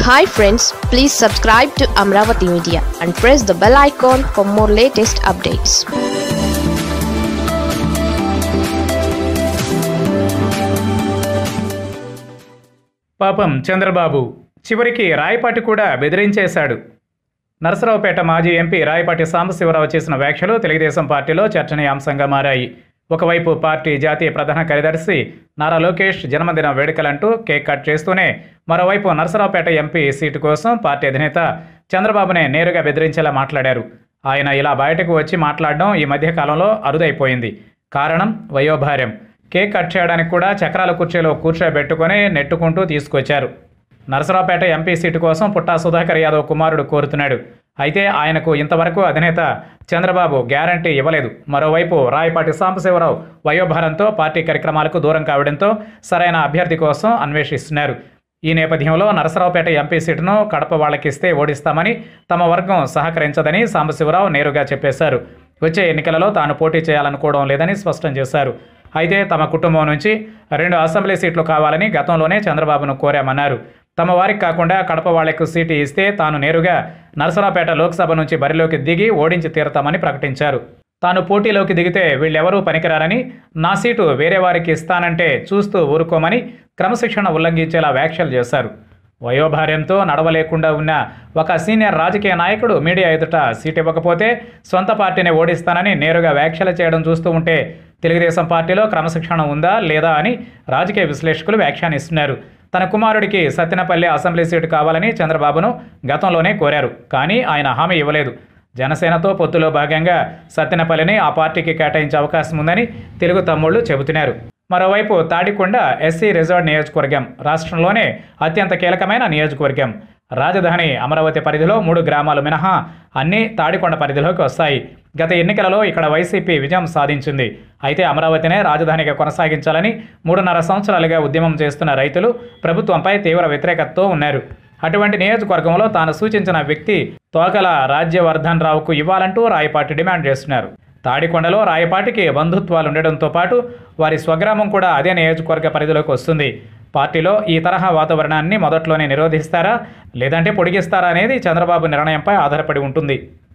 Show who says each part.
Speaker 1: hi friends please subscribe to Amaravati media and press the bell icon for more latest updates
Speaker 2: పాపం చంద్రబాబు చివరికి రాయపాటి కూడా బెదిరించేశాడు నరసరావుపేట మాజీ MP Rayapati Sambasivarao చేసిన వ్యాఖ్యలు తెలుగుదేశం పార్టీలో చర్చనీయాంశంగా మారాయి ఒకవైపు పార్టీ జాతీయ ప్రధాన కార్యదర్శి నారా లోకేష్ జన్మదిన వేడుకలంటూ కేక్ కట్ చేస్తూనే మరోవైపు నరసరావుపేట ఎంపీ సీటు కోసం పార్టీ అధినేత చంద్రబాబునే నేరుగా బెదిరించేలా మాట్లాడారు ఆయన ఇలా బయటకు వచ్చి మాట్లాడడం ఈ మధ్య కాలంలో అరుదైపోయింది కారణం వయోభార్యం కేక్ కట్ చేయడానికి కూడా చక్రాల కుర్చీలో కూర్చోబెట్టుకొని నెట్టుకుంటూ తీసుకొచ్చారు నరసరావుపేట ఎంపీ సీటు కోసం పుట్టా సుధాకర్ యాదవ్ కుమారుడు కోరుతున్నాడు అయితే ఆయనకు ఇంతవరకు అధినేత చంద్రబాబు గ్యారంటీ ఇవ్వలేదు మరోవైపు రాయపాటి సాంబశివరావు వయోభారంతో పార్టీ కార్యక్రమాలకు దూరం కావడంతో సరైన అభ్యర్థి కోసం అన్వేషిస్తున్నారు ఈ నేపథ్యంలో నరసరావుపేట ఎంపీ సీటును కడప వాళ్ళకిస్తే ఓడిస్తామని తమ వర్గం సహకరించదని సాంబశివరావు నేరుగా చెప్పేశారు వచ్చే ఎన్నికలలో తాను పోటీ చేయాలనుకోవడం లేదని స్పష్టం చేశారు అయితే తమ కుటుంబం నుంచి రెండు అసెంబ్లీ సీట్లు కావాలని గతంలోనే చంద్రబాబును కోరామన్నారు తమ వారికి కాకుండా కడప వాళ్లకు సీటు ఇస్తే తాను నేరుగా నరసరావుపేట లోక్సభ నుంచి బరిలోకి దిగి ఓడించి తీరతామని ప్రకటించారు తాను పోటీలోకి దిగితే వీళ్ళెవరూ పనికిరారని నా సీటు వేరే వారికి ఇస్తానంటే చూస్తూ ఊరుకోమని క్రమశిక్షణ ఉల్లంఘించేలా వ్యాఖ్యలు చేశారు వయోభార్యంతో నడవలేకుండా ఉన్న ఒక సీనియర్ రాజకీయ నాయకుడు మీడియా ఎదుట సీట్ ఇవ్వకపోతే సొంత పార్టీని ఓడిస్తానని నేరుగా వ్యాఖ్యలు చేయడం చూస్తూ ఉంటే తెలుగుదేశం పార్టీలో క్రమశిక్షణ ఉందా లేదా అని రాజకీయ విశ్లేషకులు వ్యాఖ్యానిస్తున్నారు తన కుమారుడికి సత్తెనపల్లి అసెంబ్లీ సీటు కావాలని చంద్రబాబును గతంలోనే కోరారు కానీ ఆయన హామీ ఇవ్వలేదు జనసేనతో పొత్తులో భాగంగా సత్తెనపల్లిని ఆ పార్టీకి కేటాయించే అవకాశం ఉందని తెలుగు తమ్ముళ్లు చెబుతున్నారు మరోవైపు తాడికొండ ఎస్సీ రిజర్వ్ నియోజకవర్గం రాష్ట్రంలోనే అత్యంత కీలకమైన నియోజకవర్గం రాజధాని అమరావతి పరిధిలో మూడు గ్రామాలు మినహా అన్నీ తాడికొండ పరిధిలోకి వస్తాయి గత ఎన్నికలలో ఇక్కడ వైసీపీ విజయం సాధించింది అయితే అమరావతినే రాజధానిగా కొనసాగించాలని మూడున్నర సంవత్సరాలుగా ఉద్యమం చేస్తున్న రైతులు ప్రభుత్వంపై తీవ్ర వ్యతిరేకతతో ఉన్నారు అటువంటి నియోజకవర్గంలో తాను సూచించిన వ్యక్తి తోకల రాజ్యవర్ధన్ రావుకు ఇవ్వాలంటూ రాయపాటి డిమాండ్ చేస్తున్నారు తాడికొండలో రాయపాటికి బంధుత్వాలు ఉండడంతో పాటు వారి స్వగ్రామం కూడా అదే నియోజకవర్గ పరిధిలోకి వస్తుంది పార్టీలో ఈ తరహా వాతావరణాన్ని మొదట్లోనే నిరోధిస్తారా లేదంటే పొడిగిస్తారా అనేది చంద్రబాబు నిర్ణయంపై ఆధారపడి ఉంటుంది